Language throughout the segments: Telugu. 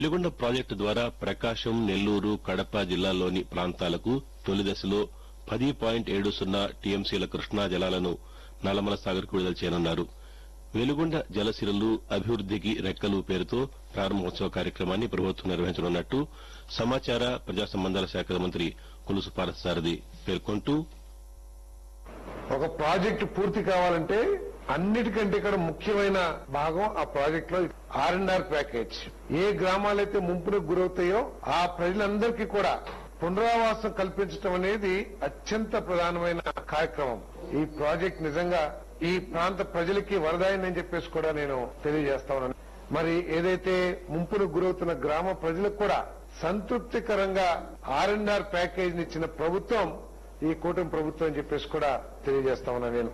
వెలిగొండ ప్రాజెక్టు ద్వారా ప్రకాశం నెల్లూరు కడప జిల్లాల్లోని ప్రాంతాలకు తొలి దశలో పది పాయింట్ ఏడు సున్నా టీఎంసీల కృష్ణా జలాలను నల్లమల సాగర్కు విడుదల చేయనున్నారు వెలుగొండ జలసిరలు అభివృద్దికి రెక్కలు పేరుతో ప్రారంభోత్సవ కార్యక్రమాన్ని ప్రభుత్వం నిర్వహించనున్నట్టు సమాచార ప్రజా సంబంధాల శాఖ మంత్రి కొలుసు పార్థసారథి పేర్కొంటూ ఒక ప్రాజెక్టు పూర్తి కావాలంటే అన్నిటికంటే ఇక్కడ ముఖ్యమైన భాగం ఆ ప్రాజెక్ట్ లో ఆర్ అండ్ ఆర్ ప్యాకేజ్ ఏ గ్రామాలైతే ముంపునకు గురవుతాయో ఆ ప్రజలందరికీ కూడా పునరావాసం కల్పించడం అనేది అత్యంత ప్రధానమైన కార్యక్రమం ఈ ప్రాజెక్ట్ నిజంగా ఈ ప్రాంత ప్రజలకి వరదాయని చెప్పేసి కూడా నేను తెలియజేస్తా ఉన్నాను మరి ఏదైతే ముంపునకు గురవుతున్న గ్రామ ప్రజలకు కూడా సంతృప్తికరంగా ఆర్ అండ్ ఆర్ ప్యాకేజ్ ఇచ్చిన ప్రభుత్వం ఈ కూటమి ప్రభుత్వం అని చెప్పేసి కూడా తెలియజేస్తా ఉన్నా నేను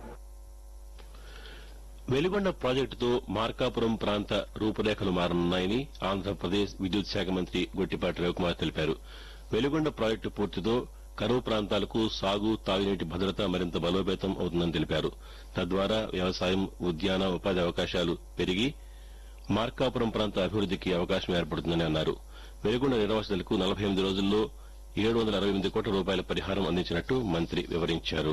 వెలిగొండ ప్రాజెక్టుతో మార్కాపురం ప్రాంత రూపురేఖలు మారనున్నాయని ఆంధ్రప్రదేశ్ విద్యుత్ శాఖ మంత్రి గొట్టిపాటి రవికుమార్ తెలిపారు వెలిగొండ ప్రాజెక్టు పూర్తితో కరువు ప్రాంతాలకు సాగు తాగునీటి భద్రత మరింత బలోపేతం అవుతుందని తెలిపారు తద్వారా వ్యవసాయం ఉద్యాన ఉపాధి అవకాశాలు పెరిగి మార్కాపురం ప్రాంత అభివృద్దికి అవకాశం ఏర్పడుతుందని అన్నారు వెలిగొండ నిర్వాసితులకు నలభై ఎనిమిది రోజుల్లో ఏడు వందల అరవై ఎనిమిది కోట్ల రూపాయల పరిహారం అందించినట్టు మంత్రి వివరించారు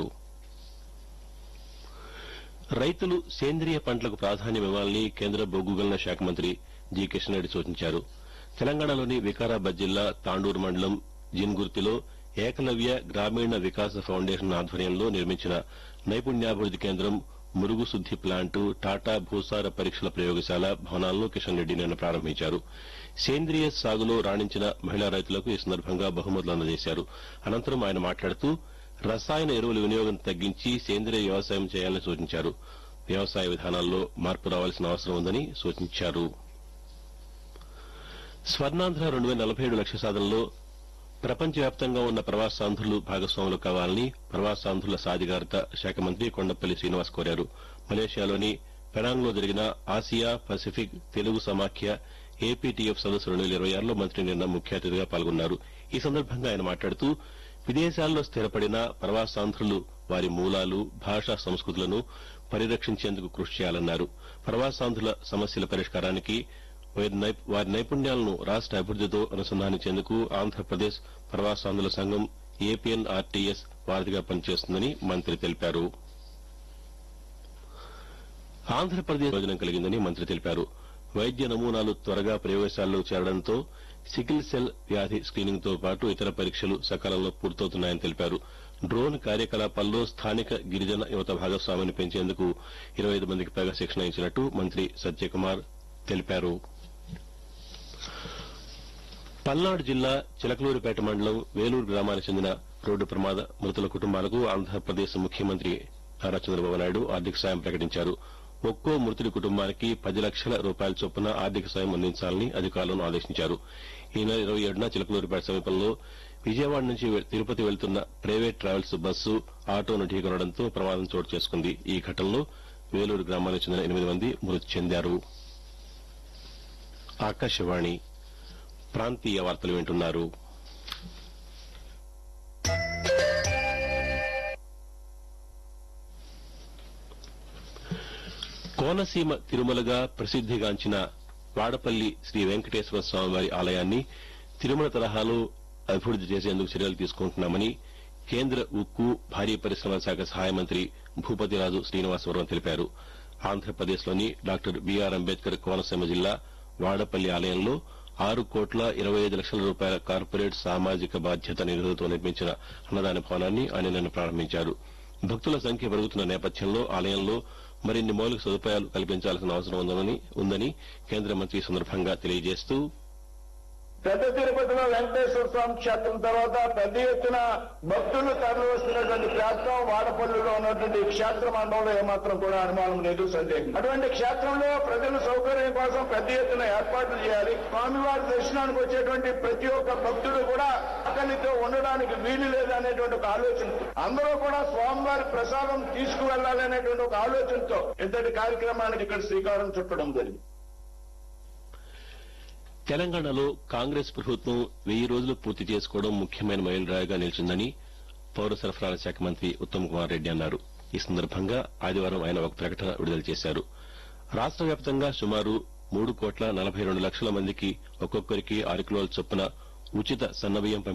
రైతులు సేంద్రియ పంటలకు ప్రాధాన్యం ఇవ్వాలని కేంద్ర బొగ్గు గనుల శాఖ మంత్రి జి కిషన్ రెడ్డి సూచించారు తెలంగాణలోని వికారాబాద్ జిల్లా తాండూరు మండలం జిన్గుర్తిలో ఏకలవ్య గ్రామీణ వికాస ఫౌండేషన్ ఆధ్వర్యంలో నిర్మించిన నైపుణ్యాభివృద్ది కేంద్రం మురుగు శుద్ది ప్లాంటు టాటా భూసార పరీక్షల ప్రయోగశాల భవనాలను కిషన్ రెడ్డి నిన్న ప్రారంభించారు సేంద్రియ సాగులో రాణించిన మహిళా రైతులకు ఈ సందర్భంగా బహుమతులు అందజేశారు అనంతరం ఆయన మాట్లాడుతూ రసాయన ఎరువుల వినియోగం తగ్గించి సేంద్రియ వ్యవసాయం చేయాలని సూచించారు వ్యవసాయ విధానాల్లో మార్పు రావాల్సిన అవసరం ఉందని సూచించారు స్వర్ణాంధ్ర రెండు వేల నలభై ఏడు లక్ష్య సాధనలో ప్రపంచవ్యాప్తంగా ఉన్న ప్రవాసాంధ్రులు భాగస్వాములు కావాలని ప్రవాసాంధ్రుల సాధికారత శాఖ మంత్రి కొండపల్లి శ్రీనివాస్ కోరారు మలేషియాలోని పెనాంగ్లో జరిగిన ఆసియా పసిఫిక్ తెలుగు సమాఖ్య ఏపీటీఎఫ్ సదస్సు రెండు వేల ఇరవై ఆరులో మంత్రి నిన్న ముఖ్య అతిథిగా పాల్గొన్నారు ఈ సందర్భంగా ఆయన మాట్లాడుతూ విదేశాల్లో స్థిరపడిన ప్రవాసాంధ్రులు వారి మూలాలు భాషా సంస్కృతులను పరిరక్షించేందుకు కృషి చేయాలన్నారు ప్రవాసాంధ్రుల సమస్యల పరిష్కారానికి వారి నైప్- వారి నైపుణ్యాలను రాష్ట అభివృద్దితో అనుసంధానించేందుకు ఆంధ్రప్రదేశ్ ప్రవాసాంధ్రుల సంఘం ఏపీఎన్ఆర్టీఎస్ వారధిగా పనిచేస్తుందని మంత్రి తెలిపారు ఆంధ్రప్రదేశ్ ప్రయోజనం కలిగిందని మంత్రి తెలిపారు వైద్య నమూనాలు త్వరగా ప్రయోగశాలలో చేరడంతో సికిల్ సెల్ వ్యాధి స్క్రీనింగ్ తో పాటు ఇతర పరీక్షలు సకాలంలో పూర్తవుతున్నాయని తెలిపారు డ్రోన్ కార్యకలాపాల్లో స్థానిక గిరిజన యువత భాగస్వామిని పెంచేందుకు ఇరవై ఐదు మందికి పైగా శిక్షణ ఇచ్చినట్టు మంత్రి సత్యకుమార్ తెలిపారు పల్నాడు జిల్లా చిలకలూరుపేట మండలం వేలూరు గ్రామానికి చెందిన రోడ్డు ప్రమాద మృతుల కుటుంబాలకు ఆంధ్రప్రదేశ్ ముఖ్యమంత్రి నారా చంద్రబాబు నాయుడు ఆర్థిక సాయం ప్రకటించారు ఒక్కో మృతుడి కుటుంబానికి పది లక్షల రూపాయల చొప్పున ఆర్థిక సాయం అందించాలని అధికారులను ఆదేశించారు ఈ నెల ఇరవై ఏడున చిలకలూరుపేట సమీపంలో విజయవాడ నుంచి వె- తిరుపతి వెళ్తున్న ప్రైవేట్ ట్రావెల్స్ బస్సు ఆటోను ఢీకొనడంతో ప్రమాదం చోటు చేసుకుంది ఈ ఘటనలో వేలూరు గ్రామానికి చెందిన ఎనిమిది మంది మృతి చెందారు ఆకాశవాణి ప్రాంతీయ వార్తలు వింటున్నారు కోనసీమ తిరుమలగా ప్రసిద్దిగాంచిన వాడపల్లి శ్రీ వెంకటేశ్వర స్వామివారి ఆలయాన్ని తిరుమల తరహాలో అభివృద్ది చేసేందుకు చర్యలు తీసుకుంటున్నామని కేంద్ర ఉక్కు భారీ పరిశ్రమల శాఖ సహాయ మంత్రి భూపతిరాజు శ్రీనివాసవరం తెలిపారు ఆంధ్రప్రదేశ్లోని డాక్టర్ బీఆర్ అంబేద్కర్ కోనసీమ జిల్లా వాడపల్లి ఆలయంలో ఆరు కోట్ల ఇరవై ఐదు లక్షల రూపాయల కార్పొరేట్ సామాజిక బాధ్యత నిధులతో నిర్మించిన అన్నదాన భవనాన్ని ఆయన నిన్న ప్రారంభించారు భక్తుల సంఖ్య పెరుగుతున్న నేపథ్యంలో ఆలయంలో మరిన్ని మౌలిక సదుపాయాలు కల్పించాల్సిన అవసరం ఉందని ఉందని కేంద్ర మంత్రి ఈ సందర్భంగా తెలియజేస్తూ పెద్ద తిరుపతిలో వెంకటేశ్వర స్వామి క్షేత్రం తర్వాత పెద్ద ఎత్తున భక్తులు తరలి వస్తున్నటువంటి క్షేత్రం వాడపల్లిలో ఉన్నటువంటి ఈ క్షేత్ర మండలంలో ఏమాత్రం కూడా అనుమానం లేదు సందేహం అటువంటి క్షేత్రంలో ప్రజల సౌకర్యం కోసం పెద్ద ఎత్తున ఏర్పాట్లు చేయాలి స్వామివారి దర్శనానికి వచ్చేటువంటి ప్రతి ఒక్క భక్తుడు కూడా ఆకలితో ఉండడానికి వీలు లేదు అనేటువంటి ఒక ఆలోచన అందరూ కూడా స్వామివారి ప్రసాదం తీసుకువెళ్లాలి అనేటువంటి ఒక ఆలోచనతో ఇంతటి కార్యక్రమానికి ఇక్కడ శ్రీకారం చుట్టడం జరిగింది తెలంగాణలో కాంగ్రెస్ ప్రభుత్వం వెయ్యి రోజులు పూర్తి చేసుకోవడం ముఖ్యమైన మైలురాయిగా నిలిచిందని పౌర సరఫరాల శాఖ మంత్రి ఉత్తమ్ కుమార్ రెడ్డి అన్నారు ఈ సందర్భంగా ఆదివారం ఆయన ఒక ప్రకటన విడుదల చేశారు రాష్ట్ర వ్యాప్తంగా సుమారు మూడు కోట్ల నలభై రెండు లక్షల మందికి ఒక్కొక్కరికి ఆరు కిలోల చొప్పున ఉచిత సన్నబియ్యం